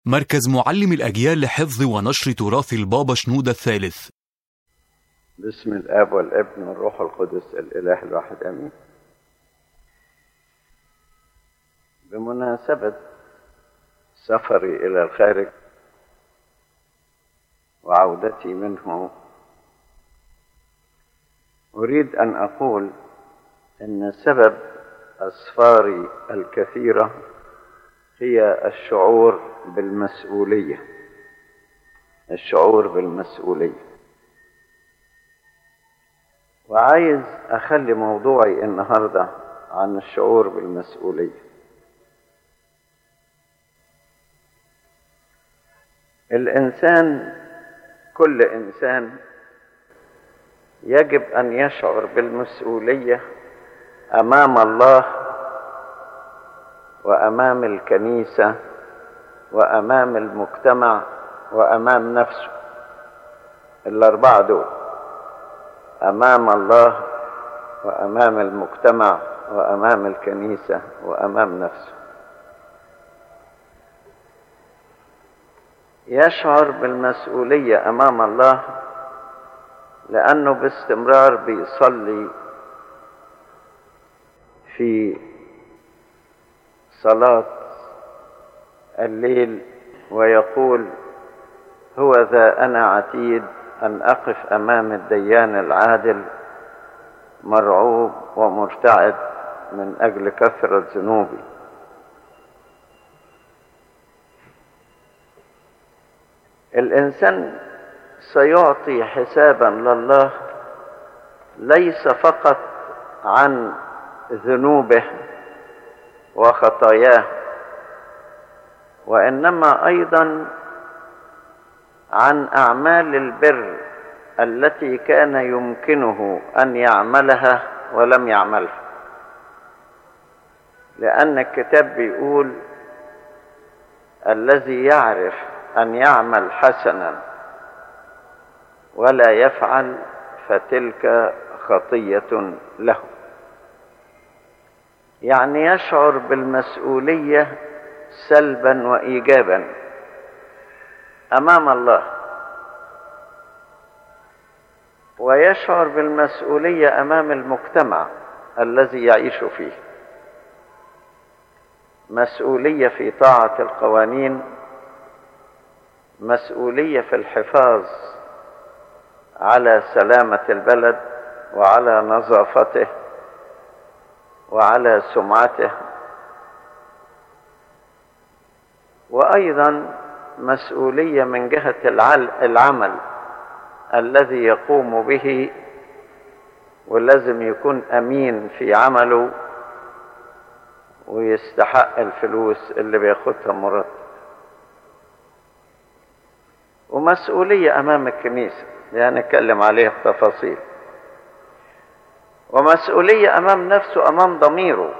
مركز معلم الأجيال لحفظ ونشر تراث البابا شنودة الثالث بسم الاب والابن والروح القدس الاله الواحد امين بمناسبه سفري الى الخارج وعودتي منه اريد ان اقول ان سبب اسفاري الكثيره هي الشعور بالمسؤوليه الشعور بالمسؤوليه وعايز اخلي موضوعي النهارده عن الشعور بالمسؤوليه الانسان كل انسان يجب ان يشعر بالمسؤوليه امام الله وامام الكنيسه وامام المجتمع وامام نفسه الاربعه دول امام الله وامام المجتمع وامام الكنيسه وامام نفسه يشعر بالمسؤوليه امام الله لانه باستمرار بيصلي في صلاه الليل ويقول هو ذا انا عتيد ان اقف امام الديان العادل مرعوب ومرتعد من اجل كثره ذنوبي الانسان سيعطي حسابا لله ليس فقط عن ذنوبه وخطاياه وانما ايضا عن اعمال البر التي كان يمكنه ان يعملها ولم يعملها لان الكتاب بيقول الذي يعرف ان يعمل حسنا ولا يفعل فتلك خطيه له يعني يشعر بالمسؤوليه سلبا وايجابا امام الله ويشعر بالمسؤوليه امام المجتمع الذي يعيش فيه مسؤوليه في طاعه القوانين مسؤوليه في الحفاظ على سلامه البلد وعلى نظافته وعلى سمعته وايضا مسؤوليه من جهه العمل الذي يقوم به ولازم يكون امين في عمله ويستحق الفلوس اللي بياخدها مرتب ومسؤوليه امام الكنيسه يعني نتكلم عليها بتفاصيل ومسؤوليه امام نفسه امام ضميره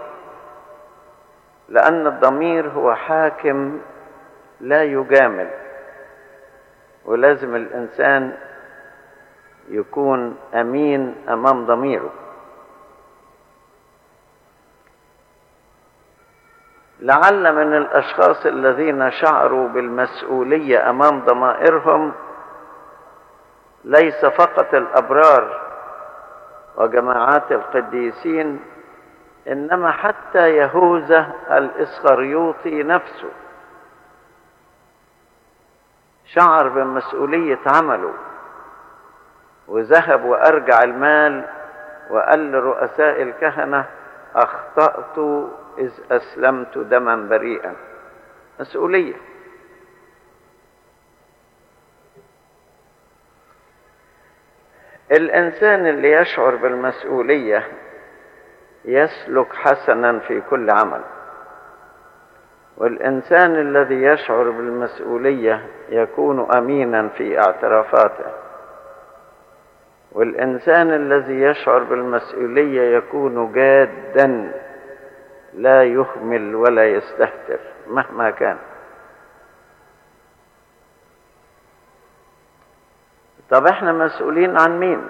لان الضمير هو حاكم لا يجامل ولازم الانسان يكون امين امام ضميره لعل من الاشخاص الذين شعروا بالمسؤوليه امام ضمائرهم ليس فقط الابرار وجماعات القديسين انما حتى يهوذا الاسخريوطي نفسه شعر بمسؤوليه عمله وذهب وارجع المال وقال لرؤساء الكهنه اخطات اذ اسلمت دما بريئا مسؤوليه الانسان اللي يشعر بالمسؤوليه يسلك حسنا في كل عمل والانسان الذي يشعر بالمسؤوليه يكون امينا في اعترافاته والانسان الذي يشعر بالمسؤوليه يكون جادا لا يهمل ولا يستهتر مهما كان طب احنا مسؤولين عن مين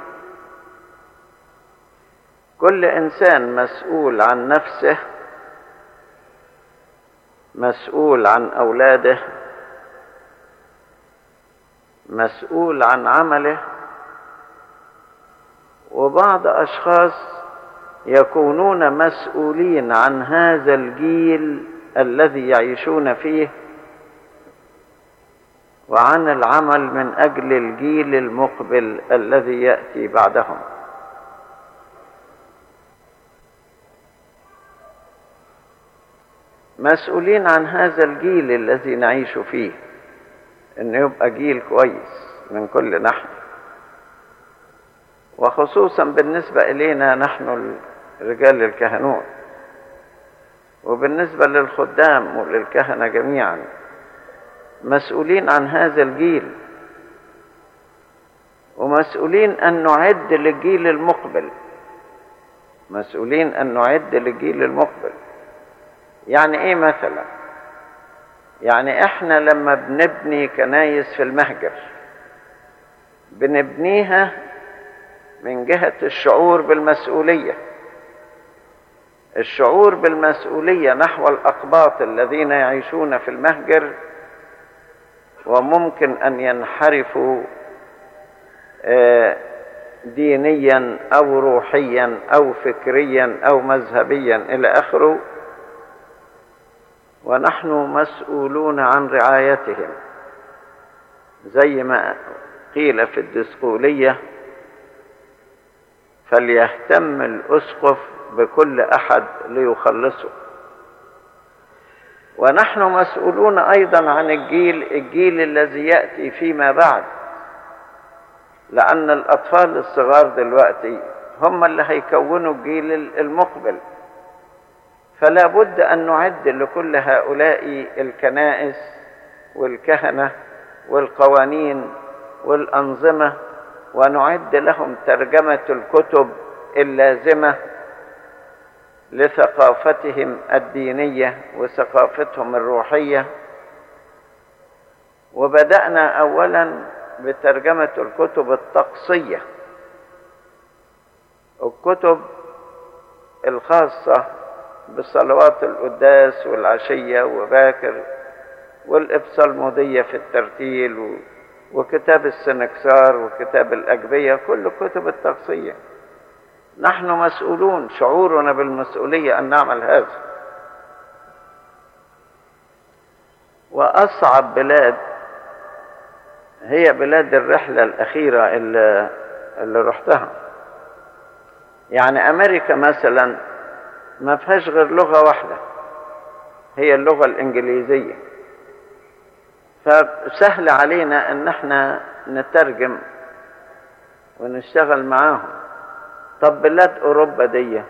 كل انسان مسؤول عن نفسه مسؤول عن اولاده مسؤول عن عمله وبعض اشخاص يكونون مسؤولين عن هذا الجيل الذي يعيشون فيه وعن العمل من اجل الجيل المقبل الذي ياتي بعدهم مسؤولين عن هذا الجيل الذي نعيش فيه انه يبقى جيل كويس من كل ناحيه وخصوصا بالنسبه الينا نحن رجال الكهنوت وبالنسبه للخدام وللكهنه جميعا مسؤولين عن هذا الجيل ومسؤولين ان نعد للجيل المقبل مسؤولين ان نعد للجيل المقبل يعني ايه مثلا يعني احنا لما بنبني كنايس في المهجر بنبنيها من جهة الشعور بالمسؤولية الشعور بالمسؤولية نحو الأقباط الذين يعيشون في المهجر وممكن أن ينحرفوا دينيا أو روحيا أو فكريا أو مذهبيا إلى آخره ونحن مسؤولون عن رعايتهم زي ما قيل في الدسقولية فليهتم الأسقف بكل أحد ليخلصه ونحن مسؤولون أيضا عن الجيل الجيل الذي يأتي فيما بعد لأن الأطفال الصغار دلوقتي هم اللي هيكونوا الجيل المقبل فلا بد أن نعد لكل هؤلاء الكنائس والكهنة والقوانين والأنظمة ونعد لهم ترجمة الكتب اللازمة لثقافتهم الدينية وثقافتهم الروحية وبدأنا أولا بترجمة الكتب الطقسية الكتب الخاصة بصلوات القداس والعشية وباكر والإبصالمودية في الترتيل وكتاب السنكسار وكتاب الأجبية كل الكتب الطقسية نحن مسؤولون شعورنا بالمسؤولية أن نعمل هذا وأصعب بلاد هي بلاد الرحلة الأخيرة اللي, اللي رحتها يعني أمريكا مثلا ما فيهاش غير لغة واحدة هي اللغة الإنجليزية فسهل علينا ان احنا نترجم ونشتغل معاهم طب بلاد اوروبا دي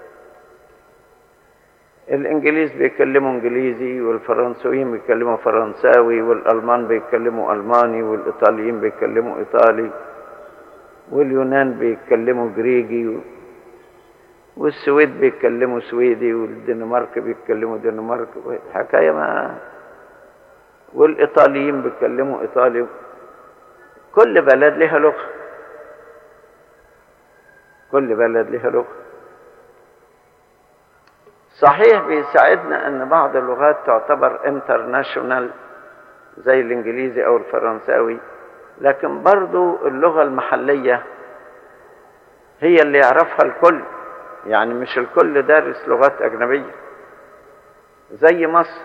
الانجليز بيتكلموا انجليزي والفرنسويين بيتكلموا فرنساوي والالمان بيتكلموا الماني والايطاليين بيتكلموا ايطالي واليونان بيتكلموا جريجي والسويد بيتكلموا سويدي والدنمارك بيتكلموا دنمارك حكايه ما والايطاليين بيتكلموا ايطالي كل بلد لها لغه كل بلد لها لغه صحيح بيساعدنا ان بعض اللغات تعتبر انترناشونال زي الانجليزي او الفرنساوي لكن برضو اللغه المحليه هي اللي يعرفها الكل يعني مش الكل دارس لغات اجنبيه زي مصر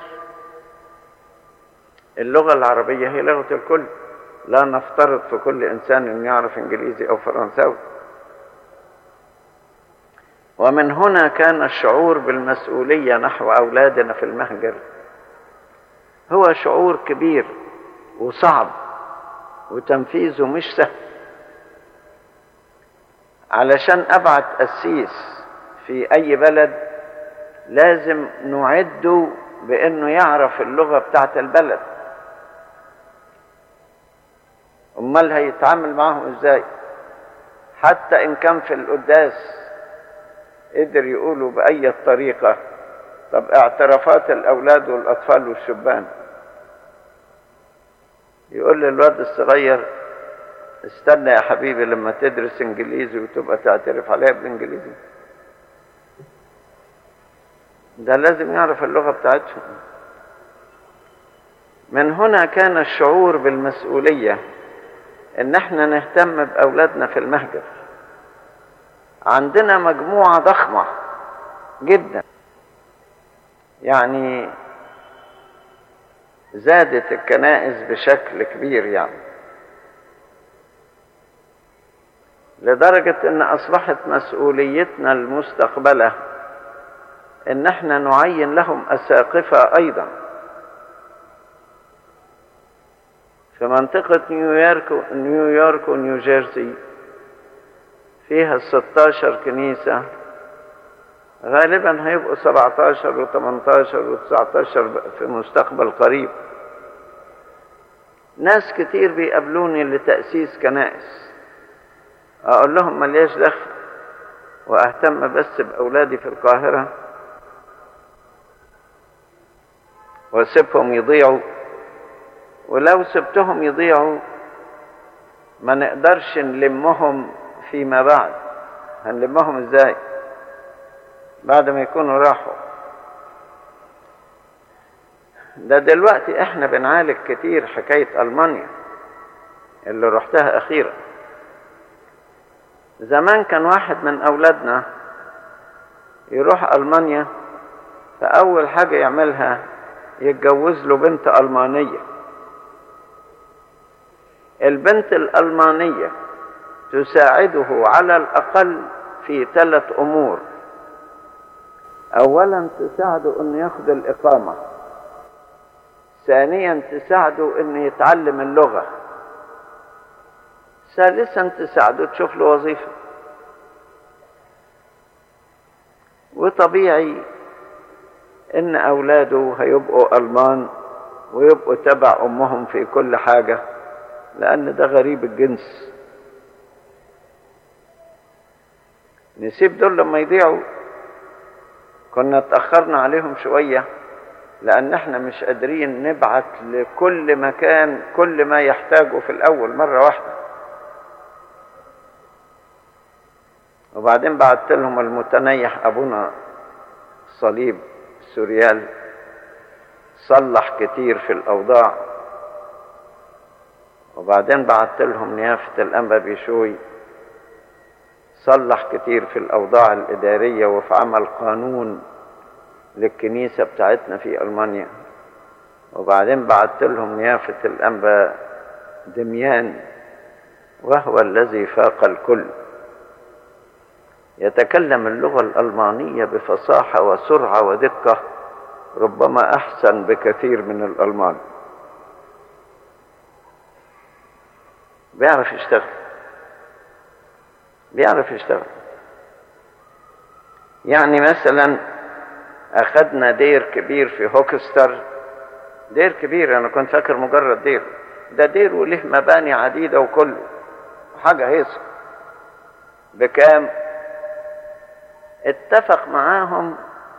اللغة العربية هي لغة الكل لا نفترض في كل إنسان أن يعرف إنجليزي أو فرنساوي ومن هنا كان الشعور بالمسؤولية نحو أولادنا في المهجر هو شعور كبير وصعب وتنفيذه مش سهل علشان أبعت أسيس في أي بلد لازم نعده بأنه يعرف اللغة بتاعت البلد امال هيتعامل معاهم ازاي حتى ان كان في القداس قدر يقولوا باي طريقه طب اعترافات الاولاد والاطفال والشبان يقول للواد الصغير استنى يا حبيبي لما تدرس انجليزي وتبقى تعترف عليها بالانجليزي ده لازم يعرف اللغه بتاعتهم من هنا كان الشعور بالمسؤوليه ان احنا نهتم باولادنا في المهجر عندنا مجموعة ضخمة جدا يعني زادت الكنائس بشكل كبير يعني لدرجة ان اصبحت مسؤوليتنا المستقبلة ان احنا نعين لهم اساقفة ايضا في منطقة نيويورك نيويورك ونيوجيرسي فيها 16 كنيسة غالبا هيبقوا 17 و18 و19 في مستقبل قريب ناس كتير بيقابلوني لتأسيس كنائس أقول لهم ملياش دخل وأهتم بس بأولادي في القاهرة وأسيبهم يضيعوا ولو سبتهم يضيعوا ما نقدرش نلمهم فيما بعد هنلمهم ازاي بعد ما يكونوا راحوا ده دلوقتي احنا بنعالج كتير حكاية ألمانيا اللي رحتها أخيرا زمان كان واحد من أولادنا يروح ألمانيا فأول حاجة يعملها يتجوز له بنت ألمانية البنت الألمانية تساعده على الأقل في ثلاث أمور أولا تساعده أن ياخد الإقامة ثانيا تساعده أن يتعلم اللغة ثالثا تساعده تشوف له وظيفة وطبيعي ان اولاده هيبقوا المان ويبقوا تبع امهم في كل حاجة لان ده غريب الجنس نسيب دول لما يضيعوا كنا اتأخرنا عليهم شوية لأن احنا مش قادرين نبعت لكل مكان كل ما يحتاجه في الأول مرة واحدة وبعدين بعت لهم المتنيح أبونا صليب سوريال صلح كتير في الأوضاع وبعدين بعت لهم نيافة الأنبا بيشوي صلح كتير في الأوضاع الإدارية وفي عمل قانون للكنيسة بتاعتنا في ألمانيا وبعدين بعت لهم نيافة الأنبا دميان وهو الذي فاق الكل يتكلم اللغة الألمانية بفصاحة وسرعة ودقة ربما أحسن بكثير من الألمان بيعرف يشتغل بيعرف يشتغل يعني مثلا أخذنا دير كبير في هوكستر دير كبير أنا كنت فاكر مجرد دير ده دير وله مباني عديدة وكله حاجة هيصة بكام اتفق معاهم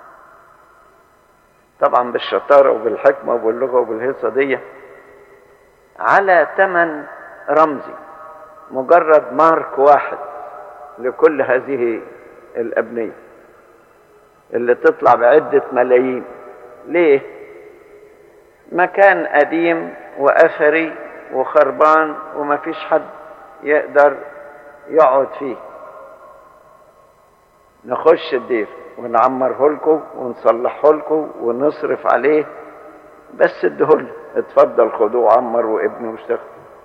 طبعا بالشطارة وبالحكمة وباللغة وبالهيصة دي على ثمن رمزي مجرد مارك واحد لكل هذه الأبنية اللي تطلع بعدة ملايين ليه؟ مكان قديم وأثري وخربان ومفيش حد يقدر يقعد فيه نخش الدير ونعمره لكم ونصلحه لكم ونصرف عليه بس ادهولي اتفضل خدوه عمر وابنه واشتغل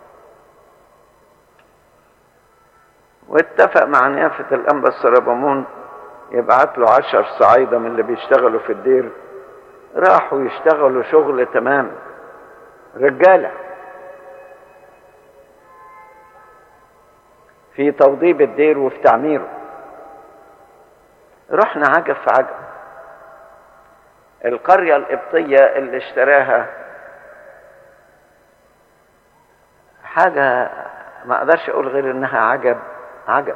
واتفق مع نيافة الأنبا السربمون يبعت له عشر صعايدة من اللي بيشتغلوا في الدير راحوا يشتغلوا شغل تمام رجالة في توضيب الدير وفي تعميره رحنا عجب في عجب القرية القبطية اللي اشتراها حاجة ما اقدرش اقول غير انها عجب عجب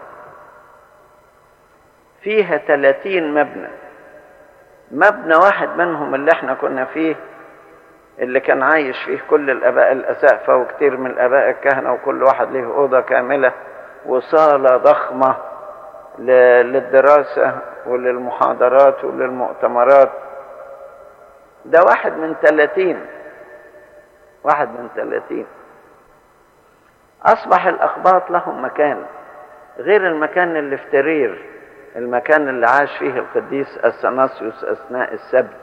فيها 30 مبنى مبنى واحد منهم اللي احنا كنا فيه اللي كان عايش فيه كل الاباء الاسقفة وكتير من الاباء الكهنة وكل واحد له اوضة كاملة وصالة ضخمة للدراسة وللمحاضرات وللمؤتمرات ده واحد من ثلاثين واحد من ثلاثين أصبح الأخباط لهم مكان غير المكان اللي في ترير المكان اللي عاش فيه القديس أثناسيوس أثناء السبت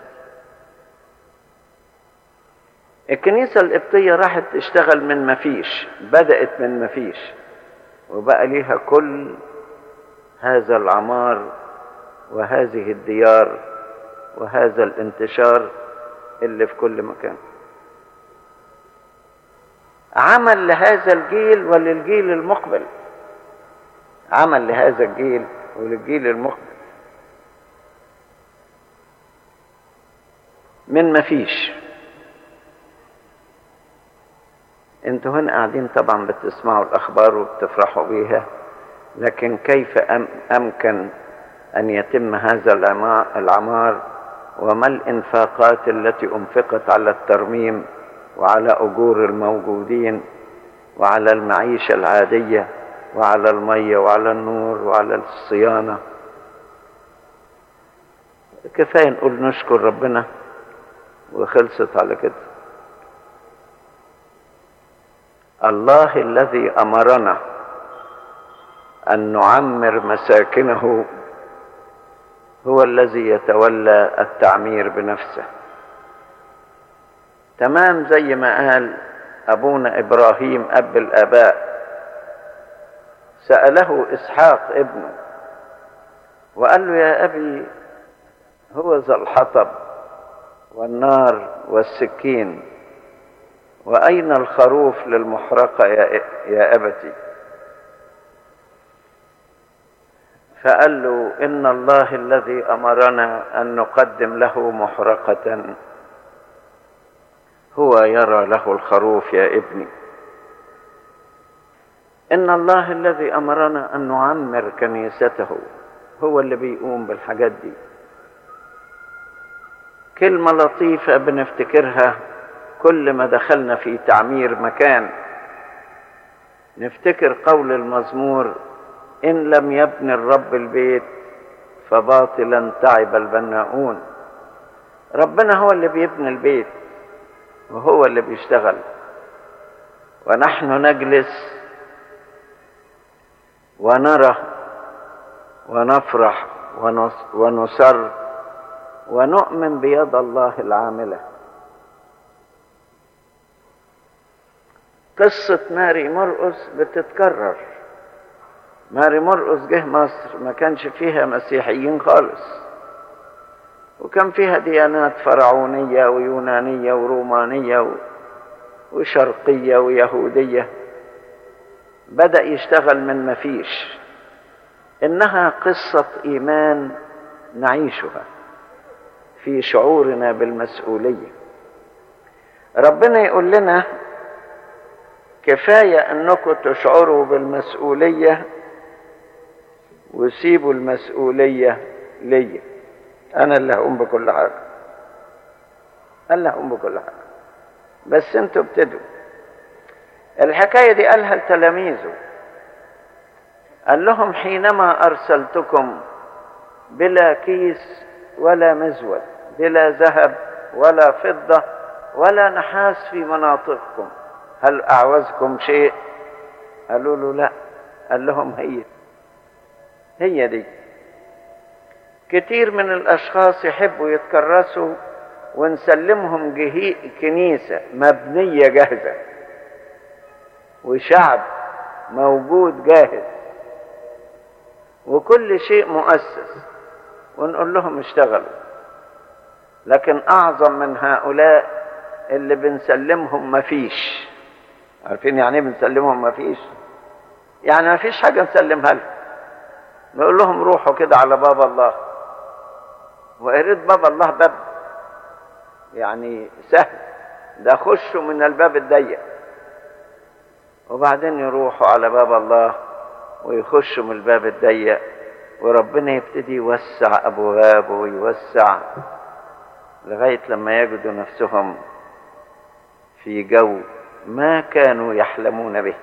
الكنيسة القبطية راحت تشتغل من مفيش بدأت من مفيش وبقى ليها كل هذا العمار وهذه الديار وهذا الانتشار اللي في كل مكان عمل لهذا الجيل وللجيل المقبل عمل لهذا الجيل وللجيل المقبل من ما فيش انتوا هنا قاعدين طبعا بتسمعوا الاخبار وبتفرحوا بيها لكن كيف أم امكن ان يتم هذا العمار وما الانفاقات التي انفقت على الترميم وعلى اجور الموجودين وعلى المعيشه العاديه وعلى الميه وعلى النور وعلى الصيانه كفايه نقول نشكر ربنا وخلصت على كده الله الذي امرنا ان نعمر مساكنه هو الذي يتولى التعمير بنفسه تمام زي ما قال ابونا ابراهيم اب الاباء ساله اسحاق ابنه وقال له يا ابي هو ذا الحطب والنار والسكين واين الخروف للمحرقه يا, يا ابتي فقال له ان الله الذي امرنا ان نقدم له محرقه هو يرى له الخروف يا ابني ان الله الذي امرنا ان نعمر كنيسته هو اللي بيقوم بالحاجات دي كلمه لطيفه بنفتكرها كل ما دخلنا في تعمير مكان نفتكر قول المزمور ان لم يبني الرب البيت فباطلا تعب البناؤون ربنا هو اللي بيبني البيت وهو اللي بيشتغل ونحن نجلس ونرى ونفرح ونسر ونؤمن بيد الله العامله قصة ماري مرقس بتتكرر ماري مرقس جه مصر ما كانش فيها مسيحيين خالص وكان فيها ديانات فرعونية ويونانية ورومانية وشرقية ويهودية بدأ يشتغل من ما فيش إنها قصة إيمان نعيشها في شعورنا بالمسؤولية ربنا يقول لنا كفاية أنكم تشعروا بالمسؤولية وسيبوا المسؤولية ليا أنا اللي هقوم بكل حاجة أنا اللي هقوم بكل حاجة بس أنتوا ابتدوا الحكاية دي قالها لتلاميذه قال لهم حينما أرسلتكم بلا كيس ولا مزود بلا ذهب ولا فضة ولا نحاس في مناطقكم هل أعوزكم شيء قالوا له لا قال لهم هي هي دي كتير من الأشخاص يحبوا يتكرسوا ونسلمهم جهي كنيسة مبنية جاهزة وشعب موجود جاهز وكل شيء مؤسس ونقول لهم اشتغلوا لكن أعظم من هؤلاء اللي بنسلمهم مفيش عارفين يعني ايه بنسلمهم مفيش يعني مفيش حاجة نسلمها لهم نقول لهم روحوا كده على باب الله وقريت باب الله باب يعني سهل ده خشوا من الباب الضيق وبعدين يروحوا على باب الله ويخشوا من الباب الضيق وربنا يبتدي يوسع ابوابه ويوسع لغايه لما يجدوا نفسهم في جو ما كانوا يحلمون به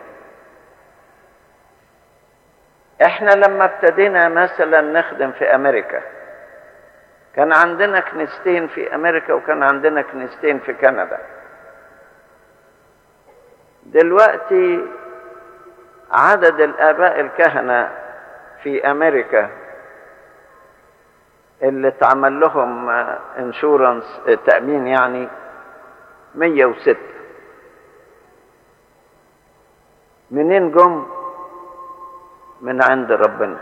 احنا لما ابتدينا مثلا نخدم في امريكا كان عندنا كنيستين في امريكا وكان عندنا كنيستين في كندا دلوقتي عدد الآباء الكهنة في أمريكا اللي اتعمل لهم انشورنس تأمين يعني 106 منين جم من عند ربنا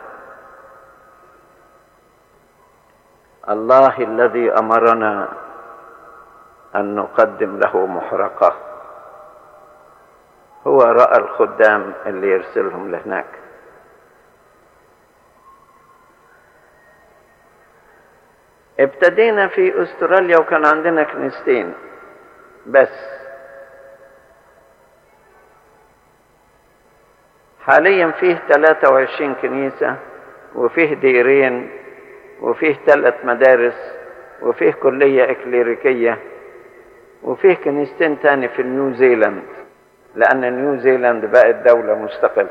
الله الذي امرنا ان نقدم له محرقه هو راى الخدام اللي يرسلهم لهناك ابتدينا في استراليا وكان عندنا كنيستين بس حاليا فيه 23 كنيسة وفيه ديرين وفيه ثلاث مدارس وفيه كلية إكليريكية وفيه كنيستين تاني في نيوزيلاند لأن نيوزيلاند بقت دولة مستقلة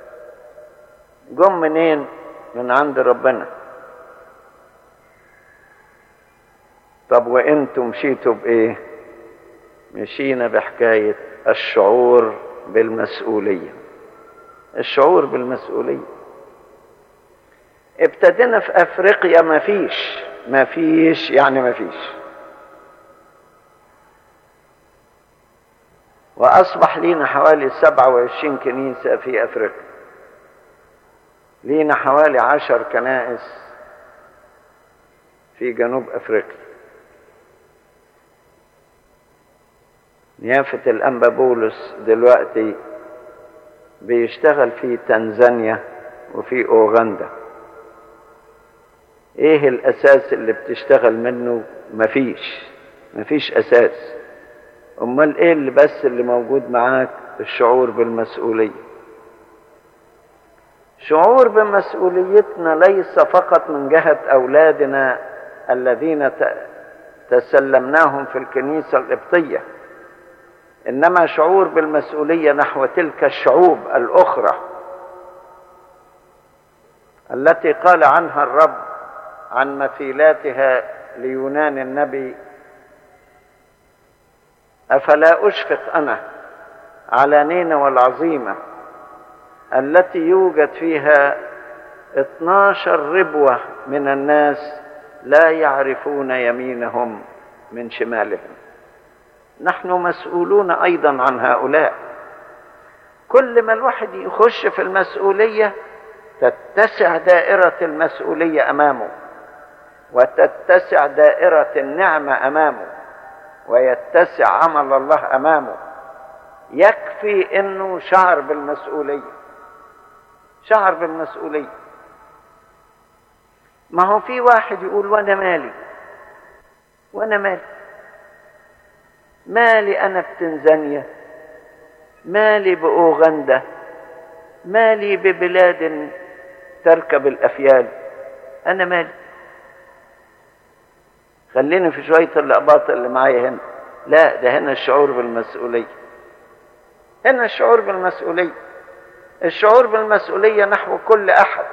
جم منين؟ من عند ربنا طب وانتم مشيتوا بايه مشينا بحكاية الشعور بالمسؤولية الشعور بالمسؤولية ابتدينا في افريقيا ما فيش ما فيش يعني ما فيش واصبح لينا حوالي 27 كنيسة في افريقيا لينا حوالي عشر كنائس في جنوب افريقيا نيافة الأنبا بولس دلوقتي بيشتغل في تنزانيا وفي أوغندا ايه الاساس اللي بتشتغل منه مفيش مفيش اساس امال ايه اللي بس اللي موجود معاك الشعور بالمسؤوليه شعور بمسؤوليتنا ليس فقط من جهه اولادنا الذين تسلمناهم في الكنيسه القبطيه انما شعور بالمسؤوليه نحو تلك الشعوب الاخرى التي قال عنها الرب عن مثيلاتها ليونان النبي افلا اشفق انا على نينوى العظيمه التي يوجد فيها 12 ربوه من الناس لا يعرفون يمينهم من شمالهم نحن مسؤولون ايضا عن هؤلاء كل ما الواحد يخش في المسؤوليه تتسع دائره المسؤوليه امامه وتتسع دائره النعمه امامه ويتسع عمل الله امامه يكفي انه شعر بالمسؤوليه شعر بالمسؤوليه ما هو في واحد يقول وانا مالي وانا مالي مالي انا بتنزانيا مالي باوغندا مالي ببلاد تركب الافيال انا مالي خليني في شويه اللقبات اللي معايا هنا لا ده هنا الشعور بالمسؤوليه هنا الشعور بالمسؤوليه الشعور بالمسؤوليه نحو كل احد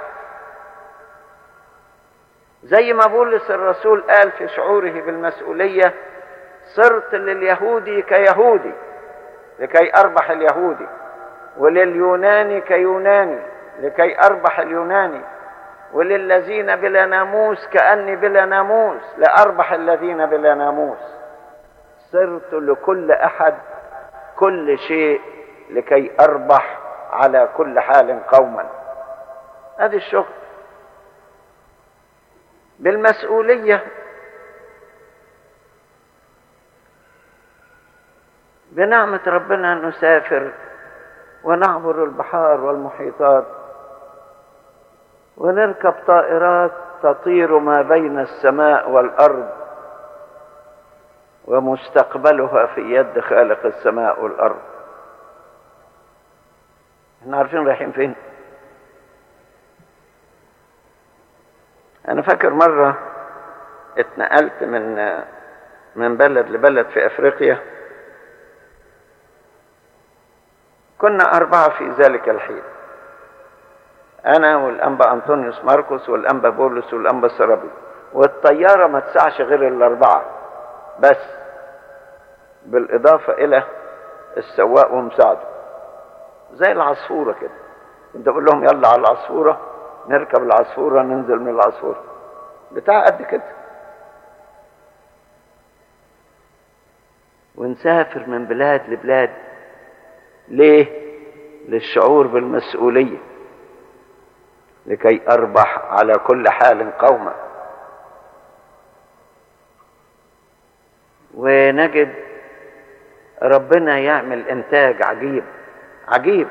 زي ما بولس الرسول قال في شعوره بالمسؤوليه صرت لليهودي كيهودي لكي اربح اليهودي ولليوناني كيوناني لكي اربح اليوناني وللذين بلا ناموس كاني بلا ناموس لاربح الذين بلا ناموس صرت لكل احد كل شيء لكي اربح على كل حال قوما هذا الشغل بالمسؤوليه بنعمة ربنا نسافر ونعبر البحار والمحيطات ونركب طائرات تطير ما بين السماء والأرض ومستقبلها في يد خالق السماء والأرض احنا عارفين رايحين فين انا فاكر مرة اتنقلت من من بلد لبلد في افريقيا كنا أربعة في ذلك الحين أنا والأنبا أنطونيوس ماركوس والأنبا بولس والأنبا سرابي والطيارة ما تسعش غير الأربعة بس بالإضافة إلى السواق ومساعده زي العصفورة كده انت تقول لهم يلا على العصفورة نركب العصفورة ننزل من العصفورة بتاع قد كده ونسافر من بلاد لبلاد ليه للشعور بالمسؤولية لكي أربح على كل حال قوما ونجد ربنا يعمل إنتاج عجيب عجيب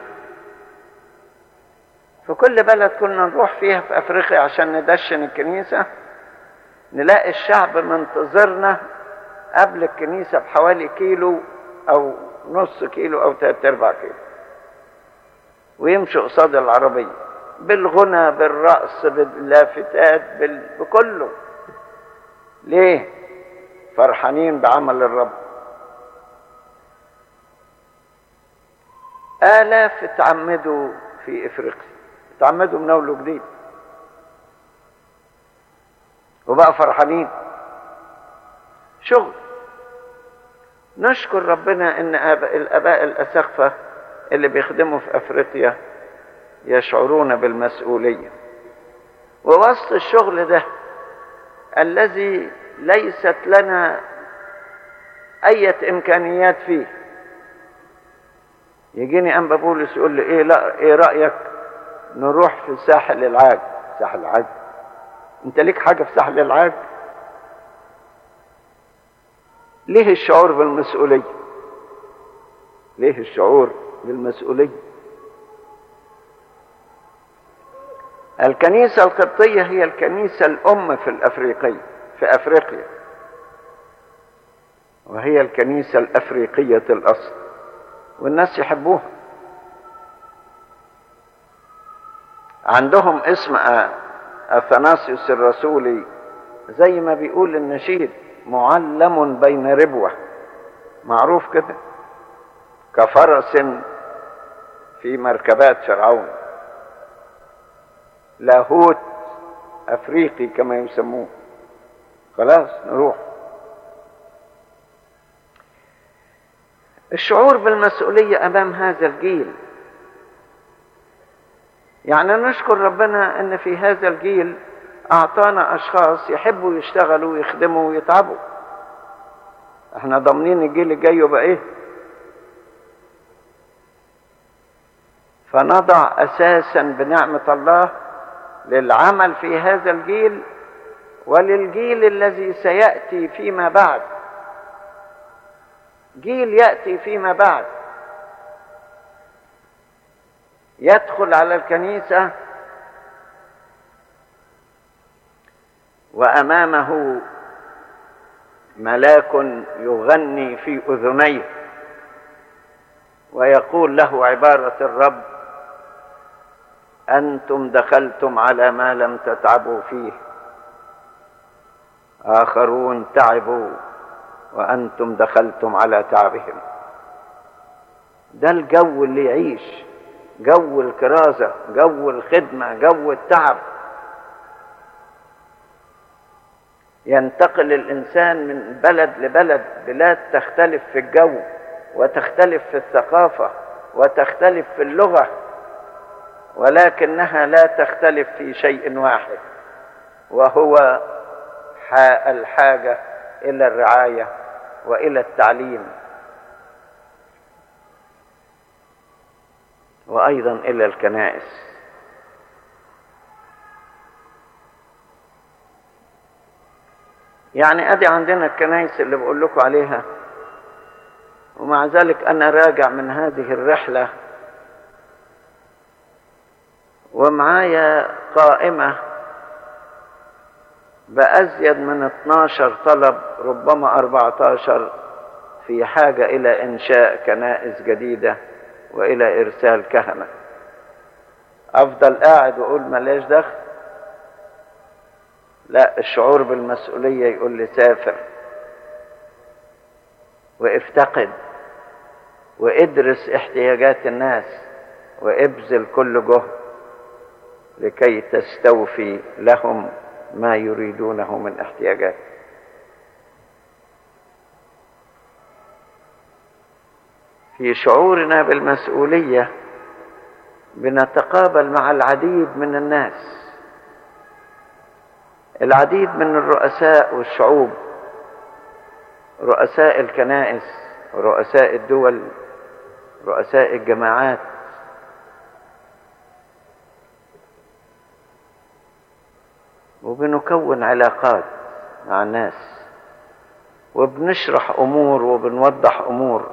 في كل بلد كنا نروح فيها في أفريقيا عشان ندشن الكنيسة نلاقي الشعب منتظرنا قبل الكنيسة بحوالي كيلو أو نص كيلو أو تلات أرباع كيلو ويمشوا قصاد العربية بالغنى بالرقص باللافتات بال... بكله ليه فرحانين بعمل الرب آلاف اتعمدوا في إفريقيا اتعمدوا من أول وجديد وبقى فرحانين شغل نشكر ربنا ان آباء الاباء الاسقفه اللي بيخدموا في افريقيا يشعرون بالمسؤوليه ووسط الشغل ده الذي ليست لنا اية امكانيات فيه يجيني انبا بولس يقول لي ايه لا ايه رايك نروح في ساحل العاج ساحل العاج انت ليك حاجه في ساحل العاج ليه الشعور بالمسؤوليه ليه الشعور بالمسؤوليه الكنيسه القبطيه هي الكنيسه الام في الافريقيه في افريقيا وهي الكنيسه الافريقيه الاصل والناس يحبوها عندهم اسم اثناسيوس الرسولي زي ما بيقول النشيد معلم بين ربوة معروف كده كفرس في مركبات فرعون لاهوت افريقي كما يسموه خلاص نروح الشعور بالمسؤولية امام هذا الجيل يعني نشكر ربنا ان في هذا الجيل اعطانا اشخاص يحبوا يشتغلوا ويخدموا ويتعبوا احنا ضامنين الجيل الجاي يبقى ايه فنضع اساسا بنعمه الله للعمل في هذا الجيل وللجيل الذي سياتي فيما بعد جيل ياتي فيما بعد يدخل على الكنيسه وامامه ملاك يغني في اذنيه ويقول له عباره الرب انتم دخلتم على ما لم تتعبوا فيه اخرون تعبوا وانتم دخلتم على تعبهم ده الجو اللي يعيش جو الكرازه جو الخدمه جو التعب ينتقل الانسان من بلد لبلد بلاد تختلف في الجو وتختلف في الثقافه وتختلف في اللغه ولكنها لا تختلف في شيء واحد وهو الحاجه الى الرعايه والى التعليم وايضا الى الكنائس يعني ادي عندنا الكنائس اللي بقول لكم عليها ومع ذلك انا راجع من هذه الرحله ومعايا قائمه بأزيد من 12 طلب ربما 14 في حاجة إلى إنشاء كنائس جديدة وإلى إرسال كهنة أفضل قاعد وأقول ملاش دخل لا الشعور بالمسؤولية يقول لي سافر وافتقد وادرس احتياجات الناس وابذل كل جهد لكي تستوفي لهم ما يريدونه من احتياجات في شعورنا بالمسؤوليه بنتقابل مع العديد من الناس العديد من الرؤساء والشعوب رؤساء الكنائس رؤساء الدول رؤساء الجماعات وبنكون علاقات مع الناس وبنشرح امور وبنوضح امور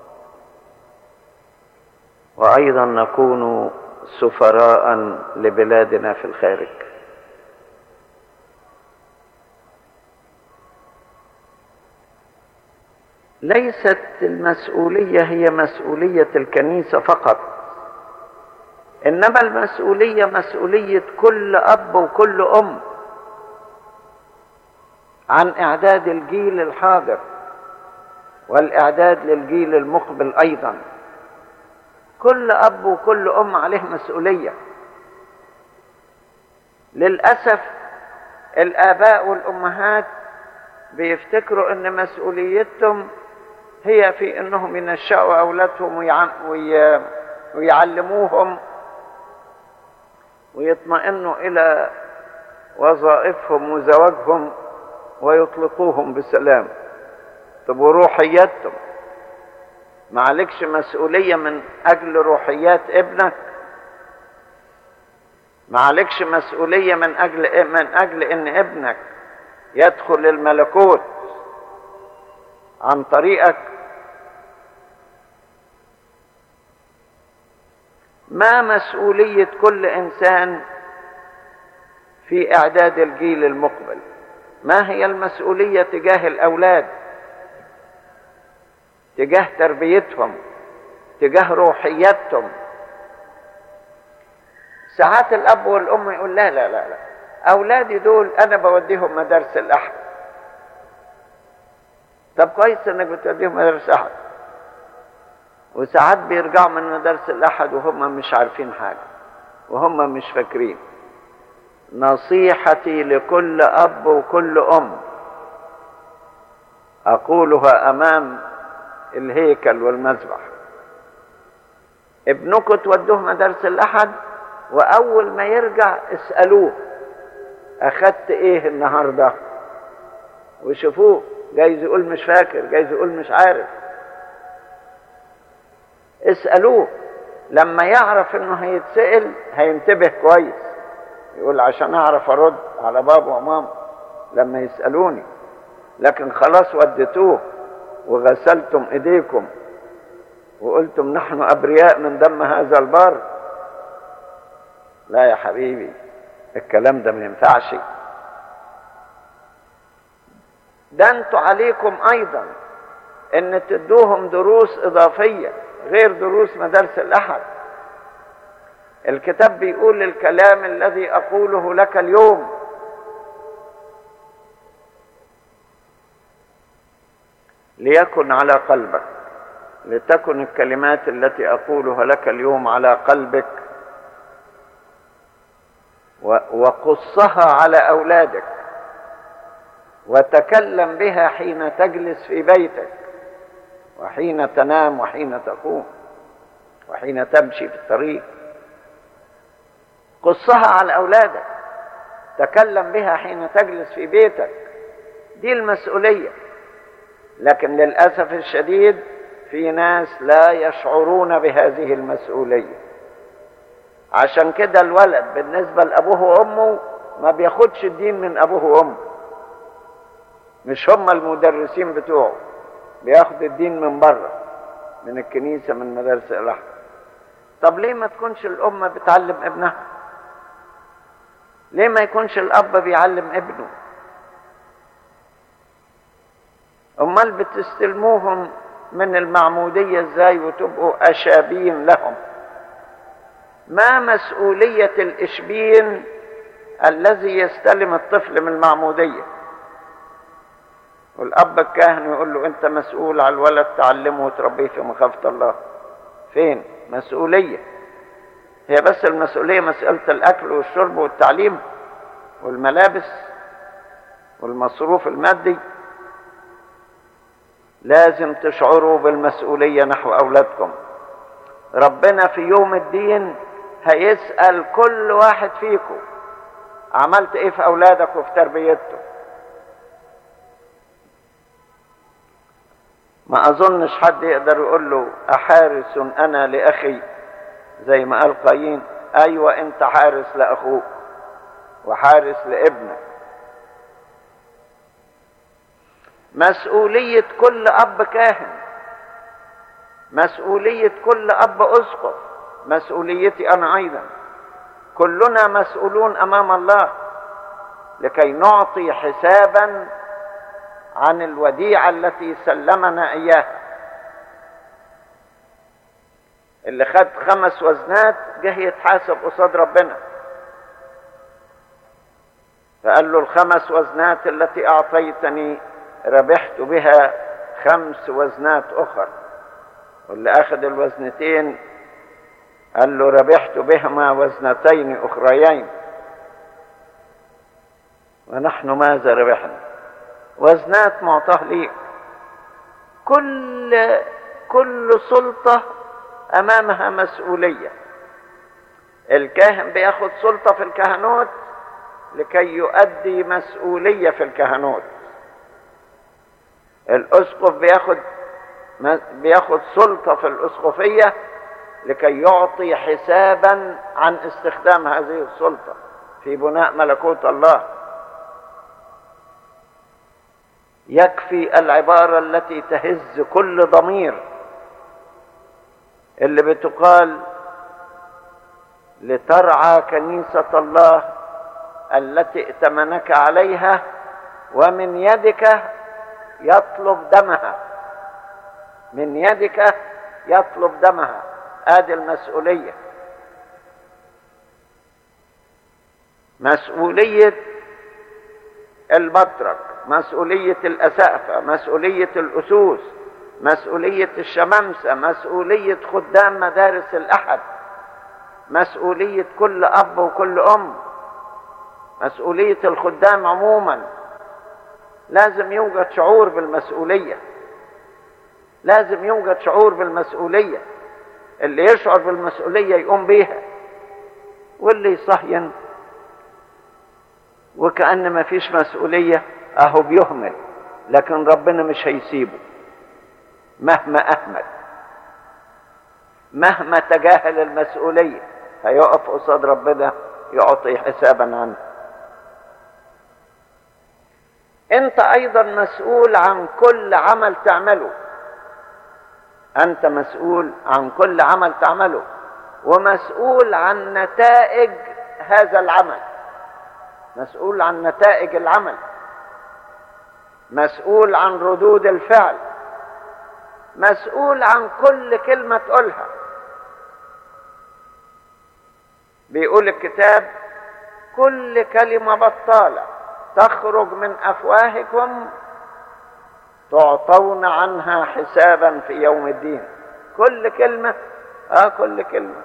وايضا نكون سفراء لبلادنا في الخارج ليست المسؤوليه هي مسؤوليه الكنيسه فقط انما المسؤوليه مسؤوليه كل اب وكل ام عن اعداد الجيل الحاضر والاعداد للجيل المقبل ايضا كل اب وكل ام عليه مسؤوليه للاسف الاباء والامهات بيفتكروا ان مسؤوليتهم هي في انهم ينشأوا اولادهم ويعلموهم ويطمئنوا الى وظائفهم وزواجهم ويطلقوهم بسلام طب وروحياتهم ما عليكش مسؤوليه من اجل روحيات ابنك ما عليكش مسؤوليه من اجل من اجل ان ابنك يدخل الملكوت عن طريقك ما مسؤوليه كل انسان في اعداد الجيل المقبل ما هي المسؤوليه تجاه الاولاد تجاه تربيتهم تجاه روحياتهم ساعات الاب والام يقول لا لا لا لا اولادي دول انا بوديهم مدارس الاحد طب كويس انك بتوديهم مدارس احد وساعات بيرجعوا من مدارس الاحد وهم مش عارفين حاجه وهم مش فاكرين نصيحتي لكل اب وكل ام اقولها امام الهيكل والمذبح ابنكم تودوه مدارس الاحد واول ما يرجع اسالوه اخدت ايه النهارده وشوفوه جايز يقول مش فاكر جايز يقول مش عارف اسالوه لما يعرف انه هيتسال هينتبه كويس يقول عشان اعرف ارد على بابا وماما لما يسالوني لكن خلاص وديتوه وغسلتم ايديكم وقلتم نحن ابرياء من دم هذا البار لا يا حبيبي الكلام ده ما ينفعش ده انتوا عليكم ايضا ان تدوهم دروس اضافيه غير دروس مدارس الاحد الكتاب بيقول الكلام الذي اقوله لك اليوم ليكن على قلبك لتكن الكلمات التي اقولها لك اليوم على قلبك وقصها على اولادك وتكلم بها حين تجلس في بيتك وحين تنام وحين تقوم وحين تمشي في الطريق قصها على اولادك تكلم بها حين تجلس في بيتك دي المسؤوليه لكن للاسف الشديد في ناس لا يشعرون بهذه المسؤوليه عشان كده الولد بالنسبه لابوه وامه ما بياخدش الدين من ابوه وامه مش هم المدرسين بتوعه بياخد الدين من بره من الكنيسه من مدارس الاحد طب ليه ما تكونش الام بتعلم ابنها ليه ما يكونش الاب بيعلم ابنه امال بتستلموهم من المعموديه ازاي وتبقوا اشابين لهم ما مسؤوليه الاشبين الذي يستلم الطفل من المعموديه والاب الكاهن يقول له انت مسؤول على الولد تعلمه وتربيه في مخافه الله فين مسؤوليه هي بس المسؤوليه مساله الاكل والشرب والتعليم والملابس والمصروف المادي لازم تشعروا بالمسؤوليه نحو اولادكم ربنا في يوم الدين هيسأل كل واحد فيكم عملت ايه في اولادك وفي تربيتهم ما اظنش حد يقدر يقول له احارس انا لاخي زي ما قال قايين ايوه انت حارس لاخوك وحارس لابنك مسؤولية كل اب كاهن مسؤولية كل اب اسقف مسؤوليتي انا ايضا كلنا مسؤولون امام الله لكي نعطي حسابا عن الوديعة التي سلمنا اياها اللي خد خمس وزنات جه يتحاسب قصاد ربنا فقال له الخمس وزنات التي اعطيتني ربحت بها خمس وزنات اخر واللي اخذ الوزنتين قال له ربحت بهما وزنتين اخريين ونحن ماذا ربحنا وزنات معطاه ليك كل كل سلطة أمامها مسؤولية الكاهن بياخد سلطة في الكهنوت لكي يؤدي مسؤولية في الكهنوت الأسقف بياخد بياخد سلطة في الأسقفية لكي يعطي حسابا عن استخدام هذه السلطة في بناء ملكوت الله يكفي العبارة التي تهز كل ضمير اللي بتقال لترعى كنيسة الله التي ائتمنك عليها ومن يدك يطلب دمها من يدك يطلب دمها ادي المسؤولية مسؤولية البطرك مسؤولية الأسقفة مسؤولية الأسوس مسؤولية الشمامسة مسؤولية خدام مدارس الأحد مسؤولية كل أب وكل أم مسؤولية الخدام عموما لازم يوجد شعور بالمسؤولية لازم يوجد شعور بالمسؤولية اللي يشعر بالمسؤولية يقوم بيها واللي يصهين وكأن ما فيش مسؤولية اهو بيهمل لكن ربنا مش هيسيبه مهما اهمل مهما تجاهل المسؤولية هيقف قصاد ربنا يعطي حسابا عنه انت ايضا مسؤول عن كل عمل تعمله انت مسؤول عن كل عمل تعمله ومسؤول عن نتائج هذا العمل مسؤول عن نتائج العمل مسؤول عن ردود الفعل مسؤول عن كل كلمة تقولها بيقول الكتاب كل كلمة بطالة تخرج من أفواهكم تعطون عنها حسابا في يوم الدين كل كلمة اه كل كلمة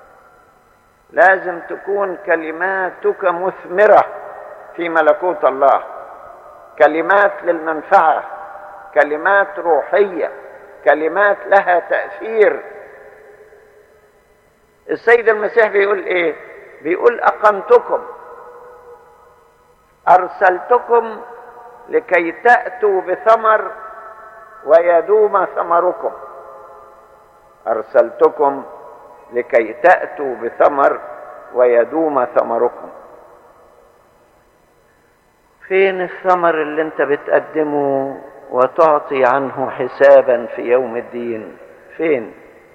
لازم تكون كلماتك مثمرة في ملكوت الله كلمات للمنفعة كلمات روحية كلمات لها تأثير السيد المسيح بيقول ايه بيقول اقمتكم ارسلتكم لكي تأتوا بثمر ويدوم ثمركم ارسلتكم لكي تأتوا بثمر ويدوم ثمركم فين الثمر اللي انت بتقدمه وتعطي عنه حسابا في يوم الدين فين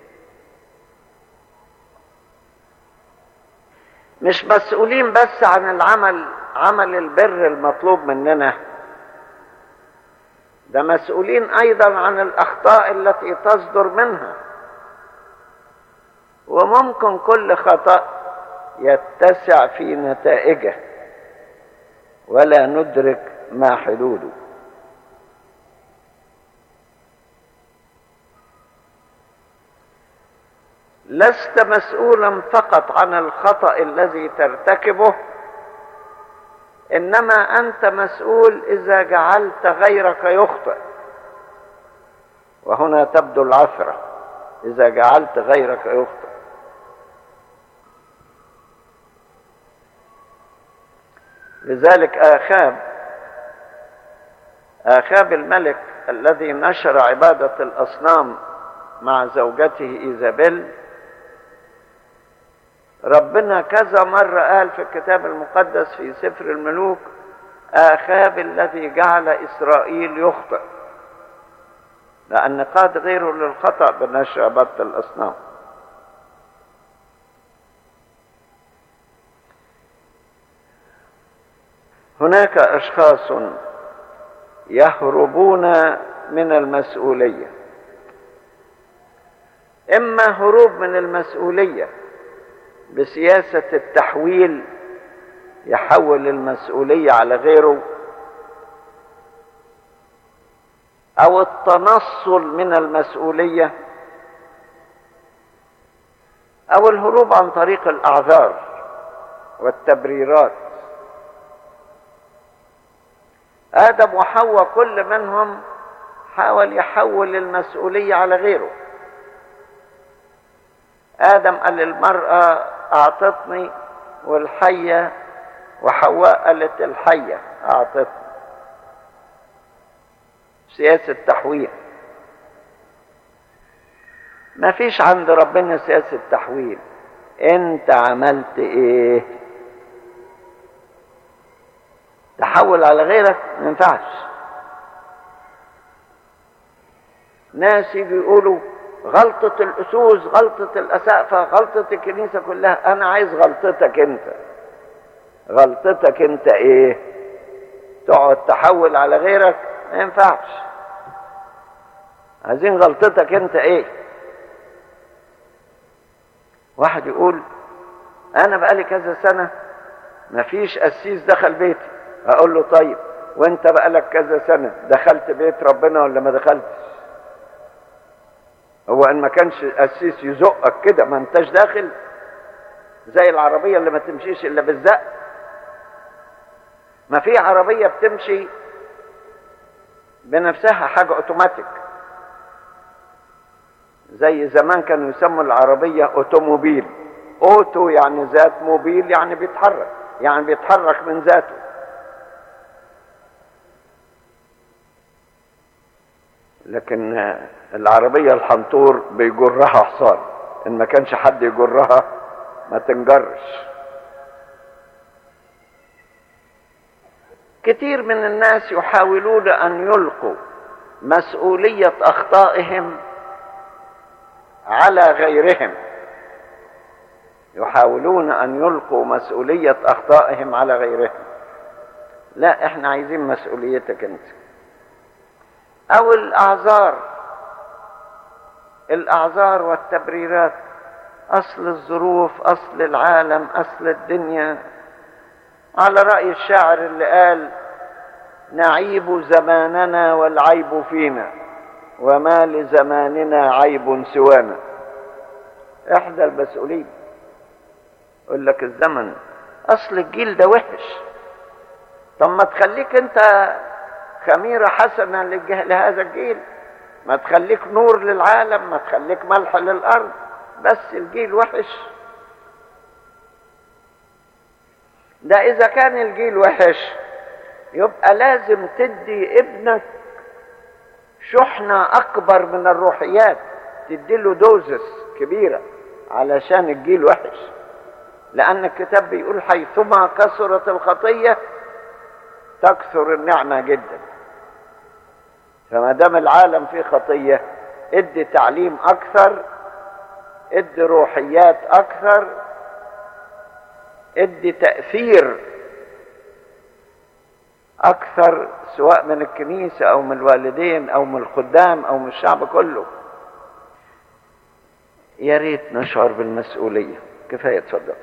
مش مسؤولين بس عن العمل عمل البر المطلوب مننا ده مسؤولين ايضا عن الاخطاء التي تصدر منها وممكن كل خطأ يتسع في نتائجه ولا ندرك ما حدوده لست مسؤولا فقط عن الخطأ الذي ترتكبه انما انت مسؤول اذا جعلت غيرك يخطئ وهنا تبدو العثره اذا جعلت غيرك يخطئ لذلك آخاب آخاب الملك الذي نشر عبادة الأصنام مع زوجته إيزابيل ربنا كذا مرة قال في الكتاب المقدس في سفر الملوك آخاب الذي جعل إسرائيل يخطئ لأن قاد غيره للخطأ بنشر عبادة الأصنام هناك أشخاص يهربون من المسؤولية إما هروب من المسؤولية بسياسة التحويل يحول المسؤولية على غيره أو التنصل من المسؤولية أو الهروب عن طريق الأعذار والتبريرات آدم وحواء كل منهم حاول يحول المسؤولية على غيره آدم قال للمرأة أعطتني والحية وحواء قالت الحية أعطتني سياسة تحويل ما فيش عند ربنا سياسة تحويل انت عملت ايه تحول على غيرك ما ينفعش ناس يجوا يقولوا غلطة الأسوس غلطة الأسقفة غلطة الكنيسة كلها أنا عايز غلطتك أنت غلطتك أنت إيه تقعد تحول على غيرك ما ينفعش عايزين غلطتك أنت إيه واحد يقول أنا بقالي كذا سنة مفيش قسيس دخل بيتي أقول له طيب وأنت بقالك كذا سنة دخلت بيت ربنا ولا ما دخلتش هو ان ما كانش قسيس يزقك كده ما انتش داخل زي العربيه اللي ما تمشيش الا بالزق ما في عربيه بتمشي بنفسها حاجه اوتوماتيك زي زمان كانوا يسموا العربيه اوتوموبيل اوتو يعني ذات موبيل يعني بيتحرك يعني بيتحرك من ذاته لكن العربية الحنطور بيجرها حصان إن ما كانش حد يجرها ما تنجرش كتير من الناس يحاولون أن يلقوا مسؤولية أخطائهم على غيرهم يحاولون أن يلقوا مسؤولية أخطائهم على غيرهم لا احنا عايزين مسؤوليتك انت او الاعذار الاعذار والتبريرات اصل الظروف اصل العالم اصل الدنيا على راي الشاعر اللي قال نعيب زماننا والعيب فينا وما لزماننا عيب سوانا احدى المسؤولين يقول لك الزمن اصل الجيل ده وحش طب ما تخليك انت خميرة حسنة لهذا الجيل ما تخليك نور للعالم ما تخليك ملح للأرض بس الجيل وحش ده إذا كان الجيل وحش يبقى لازم تدي ابنك شحنة أكبر من الروحيات تديله دوزس كبيرة علشان الجيل وحش لأن الكتاب بيقول حيثما كثرت الخطية تكثر النعمة جدا فما دام العالم فيه خطية ادي تعليم أكثر ادي روحيات أكثر ادي تأثير أكثر سواء من الكنيسة أو من الوالدين أو من الخدام أو من الشعب كله يا ريت نشعر بالمسؤولية كفاية اتفضل